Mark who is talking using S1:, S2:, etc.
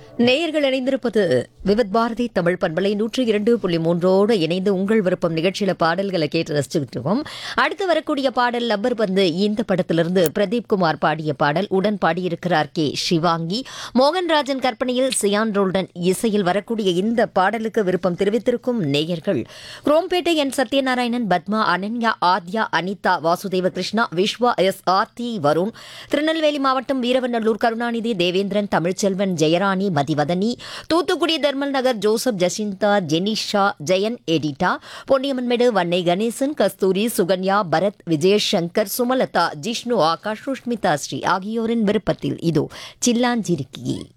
S1: நேயர்கள் இணைந்திருப்பது விவித் பாரதி தமிழ் பண்பலை நூற்றி இரண்டு புள்ளி மூன்றோடு இணைந்து உங்கள் விருப்பம் நிகழ்ச்சியில பாடல்களை கேட்டு ரசிச்சுக்கிட்டு இருக்கோம் அடுத்து வரக்கூடிய பாடல் லப்பர் பந்து இந்த படத்திலிருந்து பிரதீப் குமார் பாடிய பாடல் உடன் பாடியிருக்கிறார் கே சிவாங்கி மோகன்ராஜன் கற்பனையில் சியான் ரோல்டன் இசையில் வரக்கூடிய இந்த பாடலுக்கு விருப்பம் தெரிவித்திருக்கும் நேயர்கள் குரோம்பேட்டை என் சத்யநாராயணன் பத்மா அனன்யா ஆத்யா அனிதா வாசுதேவ கிருஷ்ணா விஸ்வா எஸ் ஆர்த்தி வருண் திருநெல்வேலி மாவட்டம் வீரவநல்லூர் கருணாநிதி தேவேந்திரன் தமிழ்ச்செல்வன் ஜெயராணி மதிவதனி தூத்துக்குடி தர்மல் நகர் ஜோசப் ஜசிந்தா ஜெனிஷா ஜெயன் எடிட்டா பொன்னியம்மன்மேடு வன்னை கணேசன் கஸ்தூரி சுகன்யா பரத் விஜயசங்கர் சுமலதா ஜிஷ்ணு ஆகாஷ் சுஷ்மிதா ஸ்ரீ ஆகியோரின் விருப்பத்தில் இதோ சில்லாஞ்சிருக்கி